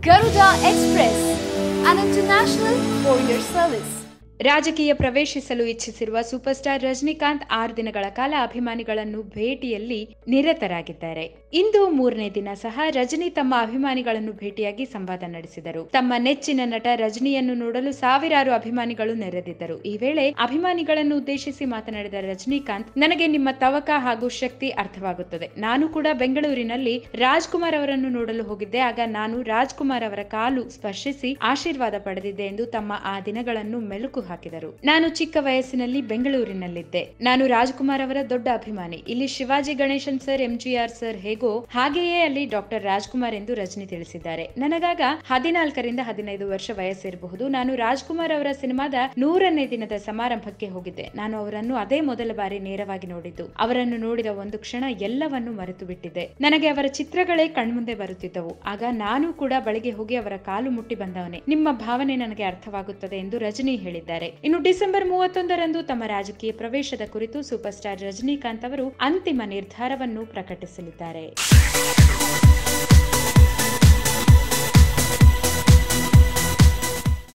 Garuda Express, an international courier service. ರಾಜಕೀಯ ಪ್ರವೇಶಿಸಲು ಇಚ್ಛಿಸಿರುವ super star Rajinikanth ಆರು ದಿನಗಳ ಕಾಲ ಅಭಿಮಾನಿಗಳನ್ನು ಭೇಟಿಯಲ್ಲಿ ನಿರತರಾಗಿದ್ದಾರೆ ಇಂದು ಮೂರನೇ ದಿನ ಸಹ ರಜನಿ ತಮ್ಮ ಅಭಿಮಾನಿಗಳನ್ನು ಭೇಟಿಯಾಗಿ ಸಂವಾದ ನಡೆಸಿದರು ತಮ್ಮ ನೆಚ್ಚಿನ ನಟ ರಜನಿಯನ್ನು ನೋಡಲು ಸಾವಿರಾರು ಅಭಿಮಾನಿಗಳು ನೆರೆದಿದ್ದರು ಈ ವೇಳೆ ಅಭಿಮಾನಿಗಳನ್ನು ಉದ್ದೇಶಿಸಿ ಮಾತನಾಡಿದ ರಜನಿಕಾಂತ್ ನನಗೆ ನಿಮ್ಮ ತವಕ ಹಾಗೂ ಶಕ್ತಿ ಅರ್ಥವಾಗುತ್ತದೆ ನಾನು ಕೂಡ ಬೆಂಗಳೂರಿನಲ್ಲಿ ರಾಜ್ಕುಮಾರ್ ಅವರನ್ನು ನೋಡಲು ಹೋಗಿದ್ದೆ ಆಗ ನಾನು ರಾಜ್ಕುಮಾರ್ ಅವರ ಕಾಲು ಸ್ಪರ್ಶಿಸಿ ಆಶೀರ್ವಾದ ಪಡೆದಿದ್ದೆ ಎಂದು ತಮ್ಮ ಆ ದಿನಗಳನ್ನು ಮೆಲುಕು ಹಾಕಿದರು ನಾನು ಚಿಕ್ಕ ವಯಸ್ಸಿನಲ್ಲಿ ಬೆಂಗಳೂರಿನಲ್ಲಿದ್ದೆ ನಾನು ರಾಜ್ಕುಮಾರ್ ಅವರ ದೊಡ್ಡ ಅಭಿಮಾನಿ ಇಲ್ಲಿ ಶಿವಾಜಿ ಗಣೇಶನ್ ಸರ್ ಎಂಜಿಆರ್ ಸರ್ ಹೇಗೋ ಹಾಗೆಯೇ ಅಲ್ಲಿ ಡಾಕ್ಟರ್ ರಾಜ್ಕುಮಾರ್ ಎಂದು ರಜನಿ ತಿಳಿಸಿದ್ದಾರೆ ನನಗಾಗ ಹದಿನಾಲ್ಕರಿಂದ ಹದಿನೈದು ವರ್ಷ ವಯಸ್ಸಿರಬಹುದು ನಾನು ರಾಜ್ಕುಮಾರ್ ಅವರ ಸಿನಿಮಾದ ನೂರನೇ ದಿನದ ಸಮಾರಂಭಕ್ಕೆ ಹೋಗಿದ್ದೆ ನಾನು ಅವರನ್ನು ಅದೇ ಮೊದಲ ಬಾರಿ ನೇರವಾಗಿ ನೋಡಿದ್ದು ಅವರನ್ನು ನೋಡಿದ ಒಂದು ಕ್ಷಣ ಎಲ್ಲವನ್ನು ಮರೆತು ಬಿಟ್ಟಿದ್ದೆ ನನಗೆ ಅವರ ಚಿತ್ರಗಳೇ ಕಣ್ಮುಂದೆ ಬರುತ್ತಿದ್ದವು ಆಗ ನಾನು ಕೂಡ ಬಳಿಗೆ ಹೋಗಿ ಅವರ ಕಾಲು ಮುಟ್ಟಿ ಬಂದವನೇ ನಿಮ್ಮ ಭಾವನೆ ನನಗೆ ಅರ್ಥವಾಗುತ್ತದೆ ಎಂದು ರಜನಿ ಹೇಳಿದ್ದಾರೆ ಇನ್ನು ಡಿಸೆಂಬರ್ ಮೂವತ್ತೊಂದರಂದು ತಮ್ಮ ರಾಜಕೀಯ ಪ್ರವೇಶದ ಕುರಿತು ಸೂಪರ್ ಸ್ಟಾರ್ ರಜನಿಕಾಂತ್ ಅವರು ಅಂತಿಮ ನಿರ್ಧಾರವನ್ನು ಪ್ರಕಟಿಸಲಿದ್ದಾರೆ